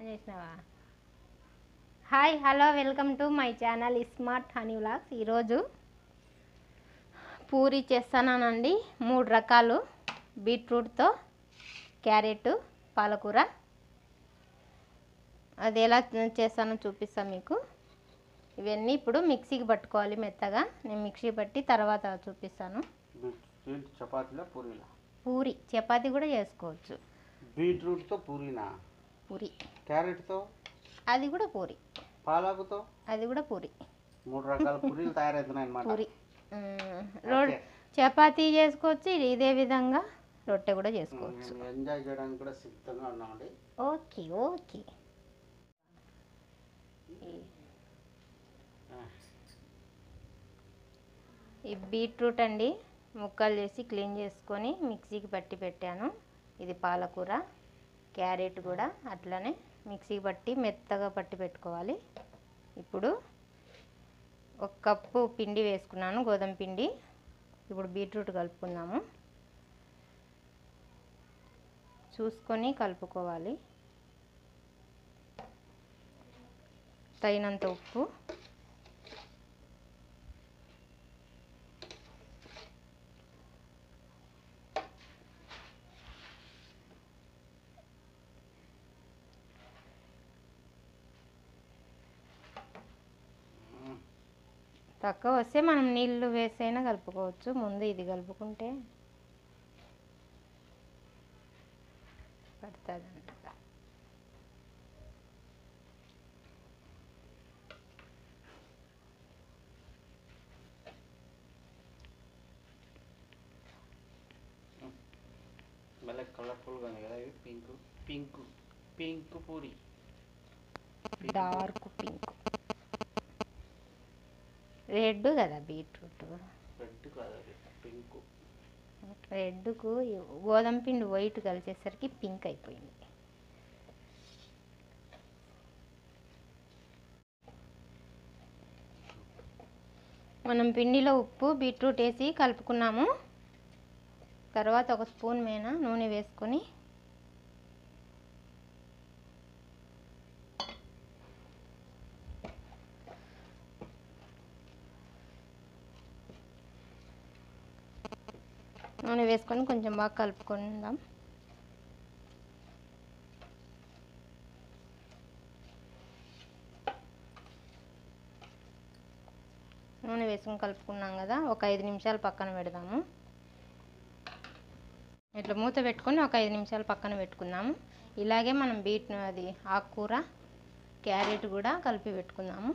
అని చేసినావా hi hello welcome to my channel smart honey vlogs ఈరోజు పూరి చేస్తానండి మూడు రకాలు బీట్రూట్తో క్యారెట్ పాలకూర అది ఎలా చేస్తానో చూపిస్తాను మీకు ఇవన్నీ ఇప్పుడు మిక్సీకి పట్టుకోవాలి మెత్తగా నేను మిక్సీ పట్టి తర్వాత చూపిస్తాను బీట్ చపాతీలో పూరీలా పూరి చపాతీ కూడా చేసుకోవచ్చు బీట్రూట్తో పూరీనా పూరి క్యారెట్తో అది కూడా పూరి పాలకుతో అది కూడా పూరి మూడు రకాల పూరీలు తయారవుతున్నాయి అన్నమాట పూరి మ్మ్. రో ఓకే. చపాతీ చేసుకోవచ్చు ఇది ఇదే విధంగా రొట్టె కూడా చేసుకోవచ్చు మేము ఎంజాయ్ చేయడానికి కూడా సిద్ధంగా ఉన్నామండి ఓకే ఓకే ఈ- ఈ బీట్రూట్ అండి ముక్కలు చేసి క్లీన్ చేసుకొని మిక్సీకి పట్టి పెట్టాను ఇది పాలకూర క్యారెట్ కూడా అట్లనే మిక్సీకి పట్టి మెత్తగా పట్టి పెట్టుకోవాలి ఇప్పుడు ఒక కప్పు పిండి వేసుకున్నాను గోధుమ పిండి ఇప్పుడు బీట్రూట్ కలుపుకుందాము చూసుకొని కలుపుకోవాలి తగినంత ఉప్పు తక్కువ వస్తే మనం నీళ్ళు వేసైనా కలుపుకోవచ్చు ముందు ఇది కలుపుకుంటే పడుతుందంట భలే కలర్ఫుల్గా ఉంది కదా ఇవి పింక్ పింక్ పింక్ పూరి డార్క్ పింక్ రెడ్ కదా బీట్రూట్ రెడ్ కాదు అది పింక్ రెడ్కు గోధుమ పిండి వైట్ కలిసేసరికి పింక్ అయిపోయింది మనం పిండిలో ఉప్పు బీట్రూట్ వేసి కలుపుకున్నాము తర్వాత ఒక స్పూన్ మీద నూనె వేసుకొని నూనె వేసుకొని కొంచెం బాగా కలుపుకుందాం నూనె వేసుకొని కలుపుకున్నాం కదా ఒక ఐదు నిమిషాలు పక్కన పెడదాము ఇట్లా మూత పెట్టుకొని ఒక ఐదు నిమిషాలు పక్కన పెట్టుకుందాము ఇలాగే మనం బీట్ అది ఆకుకూర క్యారెట్ కూడా కలిపి పెట్టుకుందాము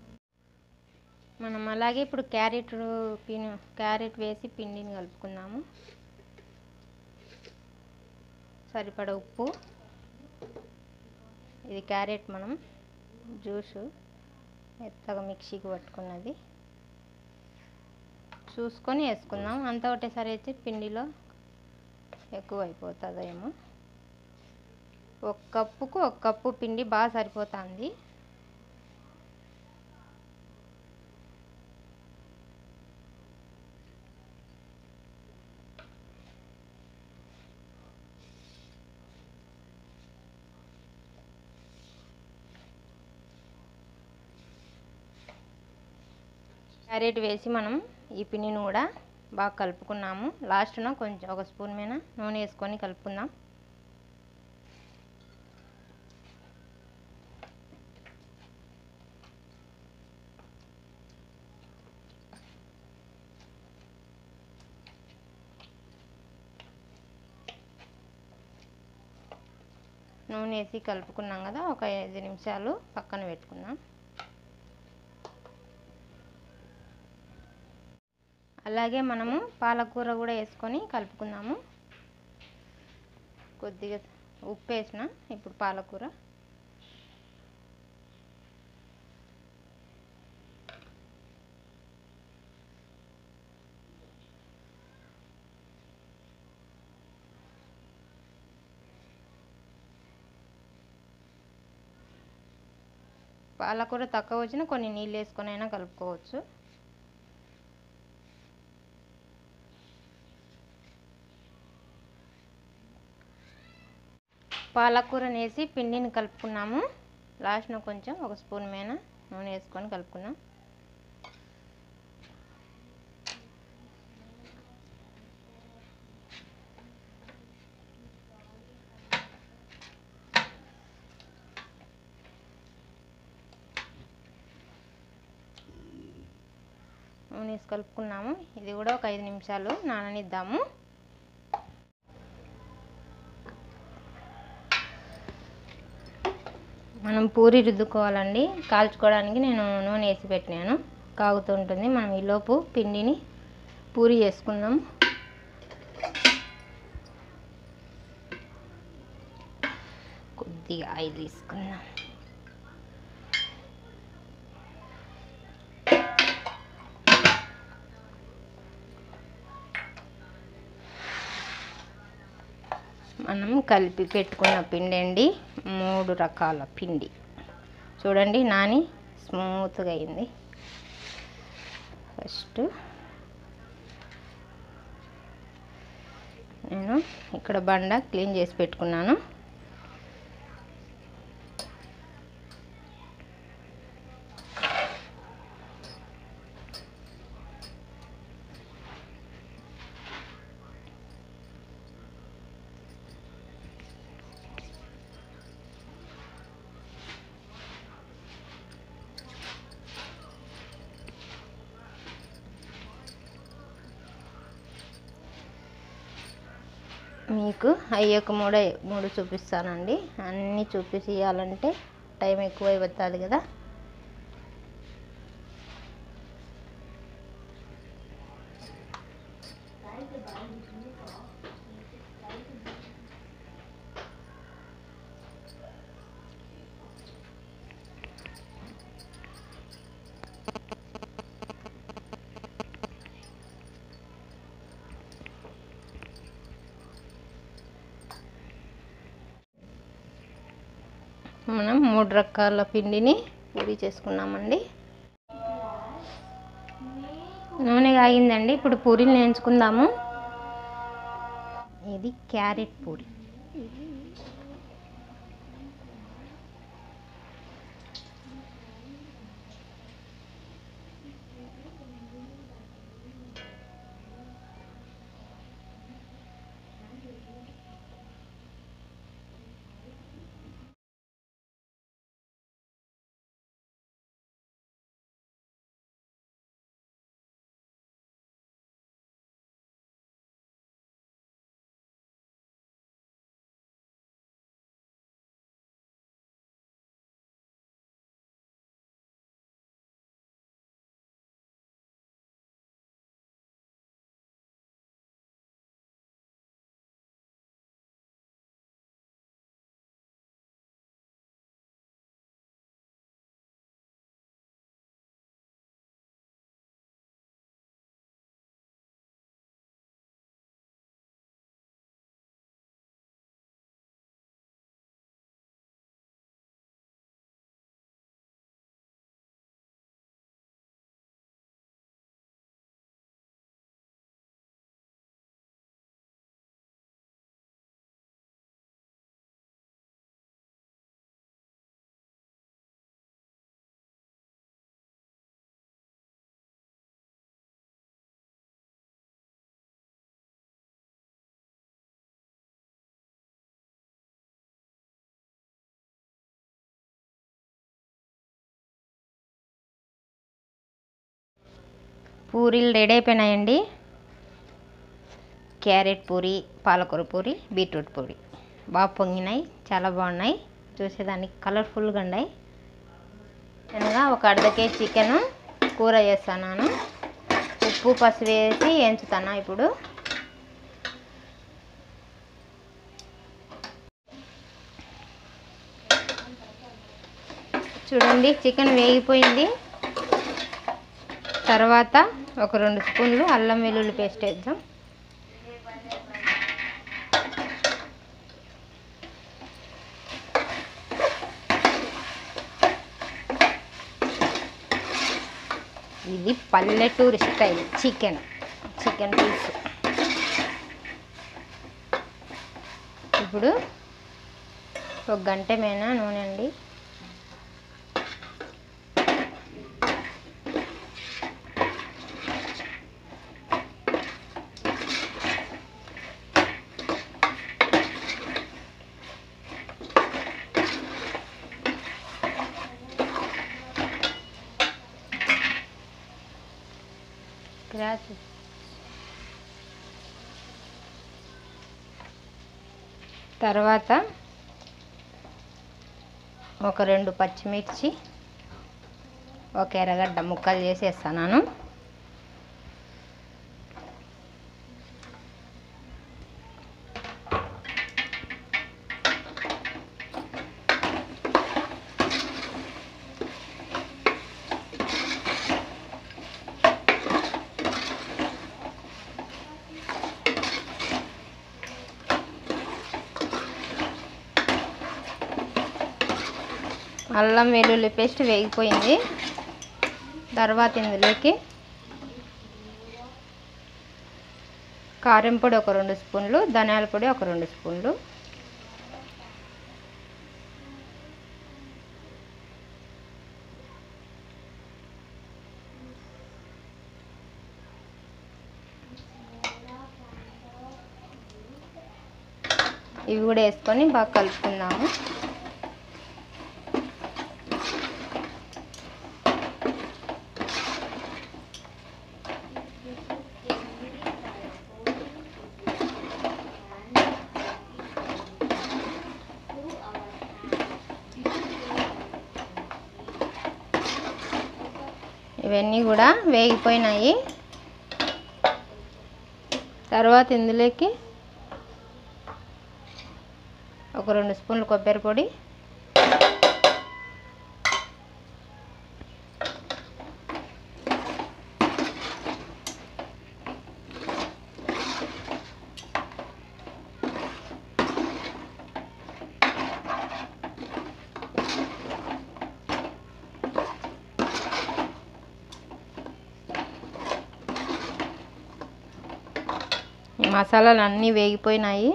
మనం అలాగే ఇప్పుడు క్యారెట్ పిన్ క్యారెట్ వేసి పిండిని కలుపుకుందాము సరిపడ ఉప్పు ఇది క్యారెట్ మనం జ్యూసు మెత్తగా మిక్సీకి పట్టుకున్నది చూసుకొని వేసుకుందాం అంతా ఒకటేసారి అయితే పిండిలో ఎక్కువ అయిపోతుందేమో ఒక కప్పుకు ఒక కప్పు పిండి బాగా సరిపోతుంది క్యారెట్ వేసి మనం ఈ పిండిని కూడా బాగా కలుపుకున్నాము లాస్ట్న కొంచెం ఒక స్పూన్ మీద నూనె వేసుకొని కలుపుకుందాం నూనె వేసి కలుపుకున్నాం కదా ఒక ఐదు నిమిషాలు పక్కన పెట్టుకుందాం అలాగే మనము పాలకూర కూడా వేసుకొని కలుపుకుందాము కొద్దిగా ఉప్పు వేసిన ఇప్పుడు పాలకూర పాలకూర తక్కువ వచ్చినా కొన్ని నీళ్ళు వేసుకొని అయినా కలుపుకోవచ్చు పాలకూరని వేసి పిండిని కలుపుకున్నాము లాస్ట్న కొంచెం ఒక స్పూన్ మీద నూనె వేసుకొని కలుపుకున్నాం నూనె వేసి కలుపుకున్నాము ఇది కూడా ఒక ఐదు నిమిషాలు నాననిద్దాము మనం పూరి రుద్దుకోవాలండి కాల్చుకోవడానికి నేను నూనె వేసి పెట్టినాను కాగుతుంటుంది మనం ఈలోపు పిండిని పూరి చేసుకుందాం కొద్దిగా ఆయిల్ తీసుకుందాం మనం కలిపి పెట్టుకున్న పిండి అండి మూడు రకాల పిండి చూడండి నాని స్మూత్గా అయింది ఫస్ట్ నేను ఇక్కడ బండ క్లీన్ చేసి పెట్టుకున్నాను మీకు అయ్యొక మూడు మూడు చూపిస్తానండి అన్నీ చూపించి ఇవ్వాలంటే టైం ఎక్కువ అయిపోతుంది కదా మనం మూడు రకాల పిండిని పూరి చేసుకున్నామండి నూనె కాగిందండి ఇప్పుడు పూరీలు నేర్చుకుందాము ఇది క్యారెట్ పూరి పూరీలు రెడీ అయిపోయినాయండి క్యారెట్ పూరి పాలకూర పూరి బీట్రూట్ పూరి బాగా పొంగినాయి చాలా బాగున్నాయి చూసేదానికి కలర్ఫుల్గా ఉన్నాయి అనగా ఒక అర్ధ కేజీ చికెన్ కూర చేస్తున్నాను ఉప్పు పసుపు వేసి వేయించుతాను ఇప్పుడు చూడండి చికెన్ వేగిపోయింది తర్వాత ఒక రెండు స్పూన్లు అల్లం వెల్లుల్లి పేస్ట్ వేద్దాం ఇది పల్లెటూరు స్టైల్ చికెన్ చికెన్ పీస్ ఇప్పుడు ఒక గంట మేనా నూనె అండి క్రాచ్ తర్వాత ఒక రెండు పచ్చిమిర్చి ఒక ఎర్రగడ్డ ముక్కలు చేసేస్తాను అల్లం వెల్లుల్లి పేస్ట్ వేగిపోయింది తర్వాత ఇందులోకి కారం పొడి ఒక రెండు స్పూన్లు ధనియాల పొడి ఒక రెండు స్పూన్లు ఇవి కూడా వేసుకొని బాగా కలుపుకుందాము ఇవన్నీ కూడా వేగిపోయినాయి తర్వాత ఇందులోకి ఒక రెండు స్పూన్లు కొబ్బరి పొడి ఈ మసాలాలు అన్నీ వేగిపోయినాయి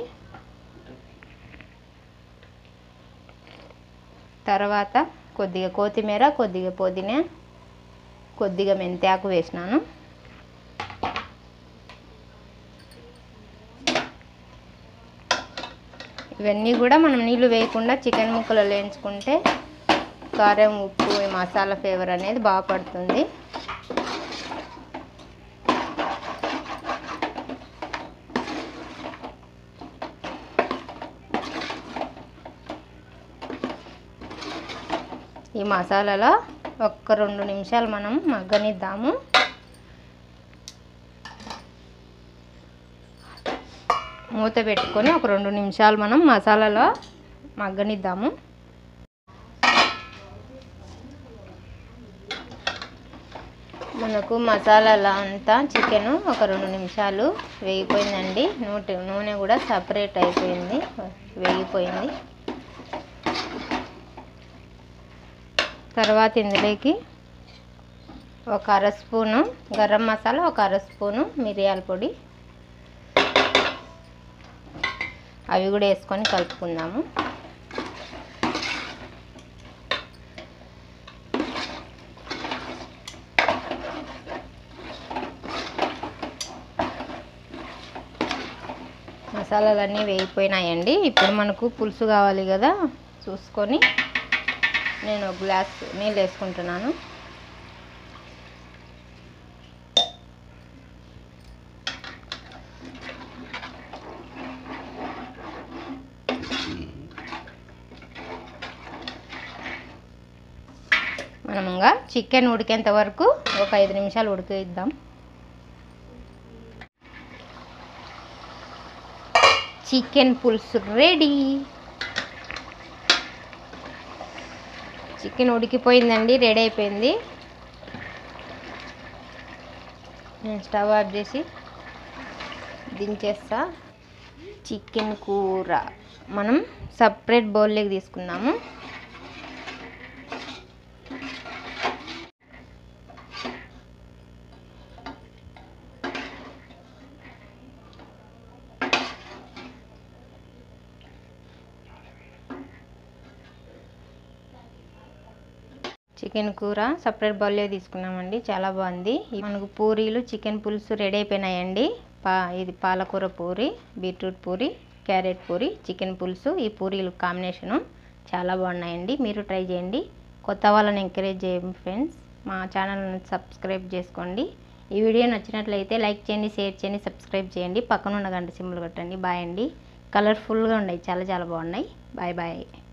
తర్వాత కొద్దిగా కొత్తిమీర కొద్దిగా పుదీనా కొద్దిగా మెంతాకు వేసినాను ఇవన్నీ కూడా మనం నీళ్ళు వేయకుండా చికెన్ ముక్కలు వేయించుకుంటే కారం ఉప్పు ఈ మసాలా ఫ్లేవర్ అనేది బాగా పడుతుంది ఈ మసాలాలో ఒక్క రెండు నిమిషాలు మనం మగ్గనిద్దాము మూత పెట్టుకొని ఒక రెండు నిమిషాలు మనం మసాలాలో మగ్గనిద్దాము మనకు మసాలాలో అంతా చికెన్ ఒక రెండు నిమిషాలు వేగిపోయిందండి నూనె నూనె కూడా సపరేట్ అయిపోయింది వేగిపోయింది తర్వాత ఇందులోకి ఒక అర స్పూను గరం మసాలా ఒక అర స్పూను మిరియాల పొడి అవి కూడా వేసుకొని కలుపుకుందాము మసాలాలన్నీ వేగిపోయినాయండి ఇప్పుడు మనకు పులుసు కావాలి కదా చూసుకొని నేను ఒక గ్లాస్ నీళ్ళు వేసుకుంటున్నాను మనం ఇంకా చికెన్ ఉడికేంత వరకు ఒక ఐదు నిమిషాలు ఉడికిద్దాం చికెన్ పులుసు రెడీ చికెన్ ఉడికిపోయిందండి రెడీ అయిపోయింది నేను స్టవ్ ఆఫ్ చేసి దించేస్తా చికెన్ కూర మనం సపరేట్ బౌల్లోకి తీసుకున్నాము చికెన్ కూర సపరేట్ బౌల్లో తీసుకున్నామండి చాలా బాగుంది ఈ మనకు పూరీలు చికెన్ పులుసు రెడీ అయిపోయినాయండి పా ఇది పాలకూర పూరి బీట్రూట్ పూరి క్యారెట్ పూరి చికెన్ పులుసు ఈ పూరీలు కాంబినేషను చాలా బాగున్నాయండి మీరు ట్రై చేయండి కొత్త వాళ్ళని ఎంకరేజ్ చేయండి ఫ్రెండ్స్ మా ఛానల్ని సబ్స్క్రైబ్ చేసుకోండి ఈ వీడియో నచ్చినట్లయితే లైక్ చేయండి షేర్ చేయండి సబ్స్క్రైబ్ చేయండి పక్కన ఉన్న గంట సింబల్ కొట్టండి బాయ్ అండి కలర్ఫుల్గా ఉన్నాయి చాలా చాలా బాగున్నాయి బాయ్ బాయ్